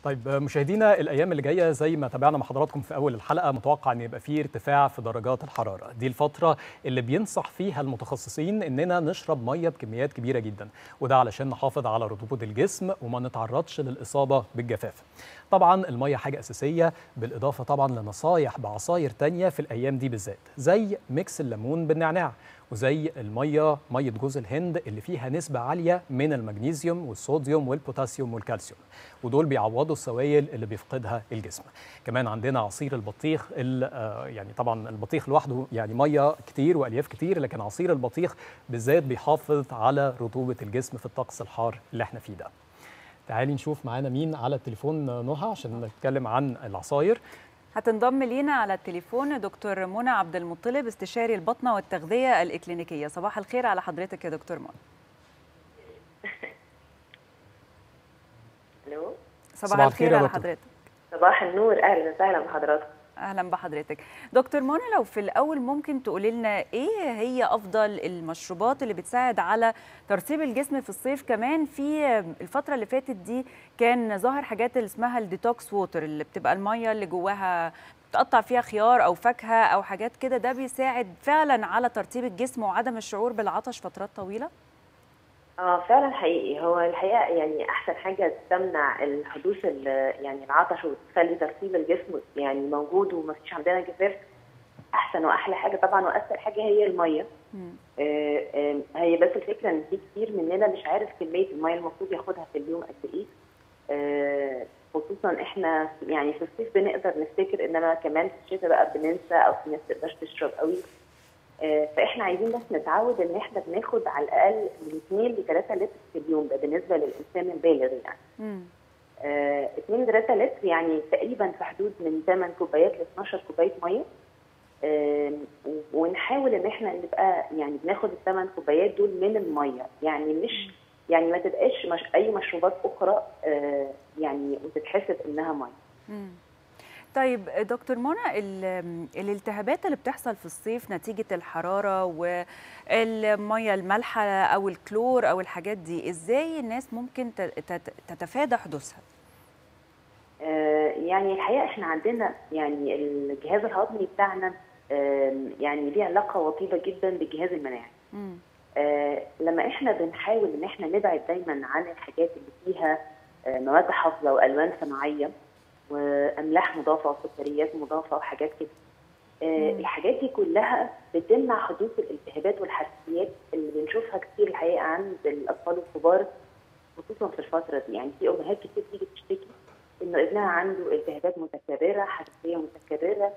طيب مشاهدينا الايام اللي جايه زي ما تابعنا مع حضراتكم في اول الحلقه متوقع ان يبقى فيه ارتفاع في درجات الحراره دي الفتره اللي بينصح فيها المتخصصين اننا نشرب ميه بكميات كبيره جدا وده علشان نحافظ على رطوبه الجسم وما نتعرضش للاصابه بالجفاف طبعا الميه حاجه اساسيه بالاضافه طبعا لنصايح بعصاير تانية في الايام دي بالذات زي ميكس الليمون بالنعناع وزي الميه ميه جوز الهند اللي فيها نسبه عاليه من المغنيسيوم والصوديوم والبوتاسيوم والكالسيوم ودول بيعوضوا السوائل اللي بيفقدها الجسم كمان عندنا عصير البطيخ يعني طبعا البطيخ لوحده يعني ميه كتير والياف كتير لكن عصير البطيخ بالذات بيحافظ على رطوبه الجسم في الطقس الحار اللي احنا فيه ده تعالي نشوف معانا مين على التليفون نهى عشان نتكلم عن العصاير هتنضم لينا على التليفون دكتور منى عبد المطلب استشاري البطنه والتغذيه الاكلينيكيه صباح الخير على حضرتك يا دكتور منى الو صباح, صباح الخير, الخير على حضرتك صباح النور اهلا وسهلا بحضراتكم اهلا بحضرتك دكتور منى لو في الاول ممكن تقولي لنا ايه هي افضل المشروبات اللي بتساعد على ترطيب الجسم في الصيف كمان في الفتره اللي فاتت دي كان ظاهر حاجات اللي اسمها الديتوكس ووتر اللي بتبقى الميه اللي جواها بتقطع فيها خيار او فاكهه او حاجات كده ده بيساعد فعلا على ترطيب الجسم وعدم الشعور بالعطش فترات طويله اه فعلا حقيقي هو الحقيقه يعني احسن حاجه تمنع الحدوث يعني العطش وتخلي ترطيب الجسم يعني موجود وما فيش عندنا جفاف احسن واحلى حاجه طبعا واسهل حاجه هي الميه آه آه هي بس الفكره ان في كتير مننا مش عارف كميه الميه المفروض ياخدها في اليوم قد ايه آه خصوصا احنا يعني في الصيف بنقدر نفتكر انما كمان في الشتاء بقى بننسى او في ناس تقدرش تشرب قوي فاحنا عايزين بس نتعود ان احنا بناخد على الاقل من 2 ل 3 لتر في اليوم ده بالنسبه للانسان البالغ يعني. امم 2 ل 3 لتر يعني تقريبا في حدود من 8 كوبايات ل 12 كوبايه ميه. ونحاول ان احنا نبقى يعني بناخد الثمان كوبايات دول من الميه يعني مش يعني ما تبقاش مش اي مشروبات اخرى يعني وتتحسب انها ميه. امم طيب دكتور منى الالتهابات اللي بتحصل في الصيف نتيجة الحرارة والمية المالحة أو الكلور أو الحاجات دي إزاي الناس ممكن تتفادى حدوثها؟ آه يعني الحقيقة إحنا عندنا يعني الجهاز الهضمي بتاعنا آه يعني ليه علاقة وطيدة جدا بالجهاز المناعي. آه لما إحنا بنحاول إن إحنا نبعد دايما عن الحاجات اللي فيها مواد حافظة وألوان صناعية واملاح مضافه وسكريات مضافه وحاجات كده آه الحاجات دي كلها بتمنع حدوث الالتهابات والحساسيات اللي بنشوفها كتير الحقيقه عند الاطفال الكبار خصوصا في الفتره دي يعني في امهات كتير تيجي تشتكي انه ابنها عنده التهابات متكرره حساسيه متكرره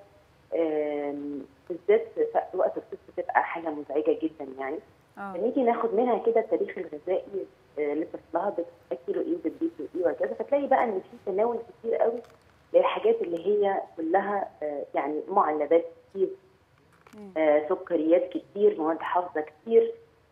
بالذات في وقت الصيف بتبقى حاجه مزعجه جدا يعني فنيجي ناخد منها كده التاريخ الغذائي لطفلها بتاكله ايه وبتديله ايه وهكذا فتلاقي بقى ان في تناول كتير قوي للحاجات اللي هي كلها يعني معلبات كتير سكريات كتير مواد حافظه كتير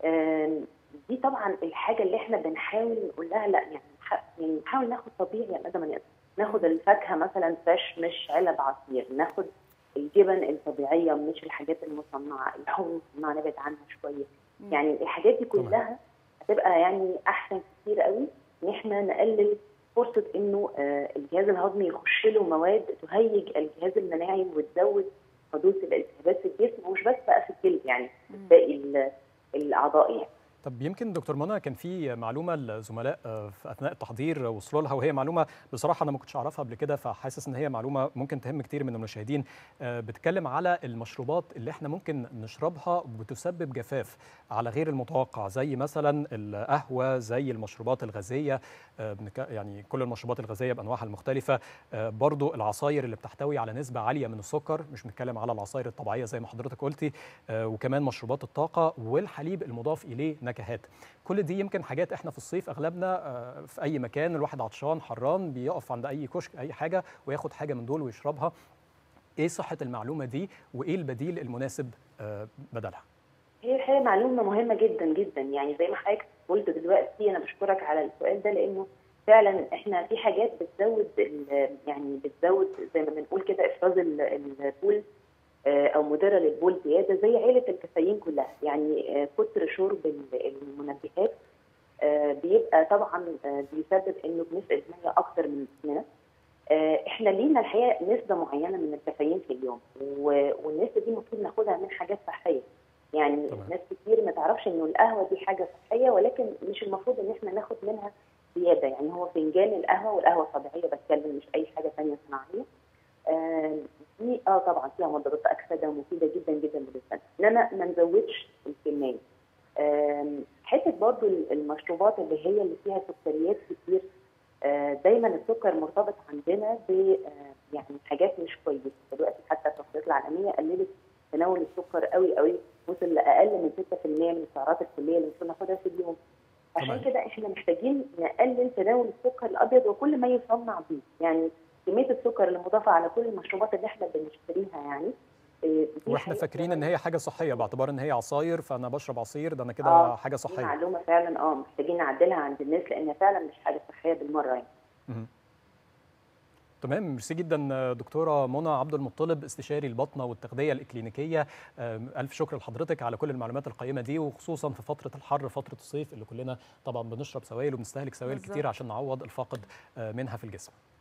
دي طبعا الحاجه اللي احنا بنحاول نقول لها لا يعني يعني نحاول ناخد طبيعي على قد ما نقدر ناخد الفاكهه مثلا فريش مش علب عصير ناخد الجبن الطبيعيه مش الحاجات المصنعه اللحوم المصنعه نبعد عنها شويه يعني الحاجات دي كلها هتبقى يعني احسن كتير قوي ان احنا نقلل فرصه انه آه الجهاز الهضمي يخش له مواد تهيج الجهاز المناعي وتزود حدوث الالتهابات في الجسم ومش بس بقى في الجلد يعني باقي الاعضاء يعني. طب يمكن دكتور منى كان في معلومه الزملاء في اثناء التحضير وصلوا لها وهي معلومه بصراحه انا ما كنتش اعرفها قبل كده فحاسس ان هي معلومه ممكن تهم كتير من المشاهدين بتتكلم على المشروبات اللي احنا ممكن نشربها بتسبب جفاف على غير المتوقع زي مثلا القهوه زي المشروبات الغازيه يعني كل المشروبات الغازيه بانواعها المختلفه برضو العصاير اللي بتحتوي على نسبه عاليه من السكر مش بنتكلم على العصاير الطبيعيه زي ما حضرتك قلتي وكمان مشروبات الطاقه والحليب المضاف اليه نكهات كل دي يمكن حاجات احنا في الصيف اغلبنا في اي مكان الواحد عطشان حران بيقف عند اي كشك اي حاجه وياخد حاجه من دول ويشربها ايه صحه المعلومه دي وايه البديل المناسب بدلها هي الحقيقه معلومه مهمه جدا جدا يعني زي ما حضرتك قلت دلوقتي انا بشكرك على السؤال ده لانه فعلا احنا في حاجات بتزود يعني بتزود زي ما بنقول كده افراز البول او مضره للبول زياده زي عيله الكافيين كلها يعني كتر شرب المنبهات بيبقى طبعا بيسبب انه بنفقد ميه اكتر من جسمنا احنا لينا الحقيقه نسبه معينه من الكافيين في اليوم والنسبه دي المفروض ناخدها من حاجات صحيه يعني طبعا. ناس كتير ما تعرفش انه القهوه دي حاجه صحيه ولكن مش المفروض ان احنا ناخد منها زياده يعني هو فنجان القهوه والقهوه الطبيعيه بتكلم مش اي حاجه ثانيه صناعيه آه دي اه طبعا فيها مضادات اكسده ومفيده جدا جدا للجسم انما ما نزودش الكميه آه حته برضو المشروبات اللي هي اللي فيها سكريات كتير آه دايما السكر مرتبط عندنا ب يعني حاجات مش كويسه دلوقتي حتى التقريرات العالميه قللت تناول السكر قوي قوي وصل لاقل من 6% من السعرات الكليه اللي المفروض ناخدها في اليوم عشان كده احنا محتاجين نقلل تناول السكر الابيض وكل ما يصنع به يعني كميه السكر المضافه على كل المشروبات اللي احنا بنشتريها يعني واحنا فاكرين ان هي حاجه صحيه باعتبار ان هي عصاير فانا بشرب عصير ده انا كده آه حاجه صحيه معلومه فعلا اه محتاجين نعدلها عند الناس لانها فعلا مش حاجه صحيه بالمره يعني م- تمام ميرسي جدا دكتوره منى عبد المطلب استشاري البطنه والتغذيه الاكلينيكيه الف شكر لحضرتك على كل المعلومات القيمه دي وخصوصا في فتره الحر فتره الصيف اللي كلنا طبعا بنشرب سوائل وبنستهلك سوائل كتير عشان نعوض الفاقد منها في الجسم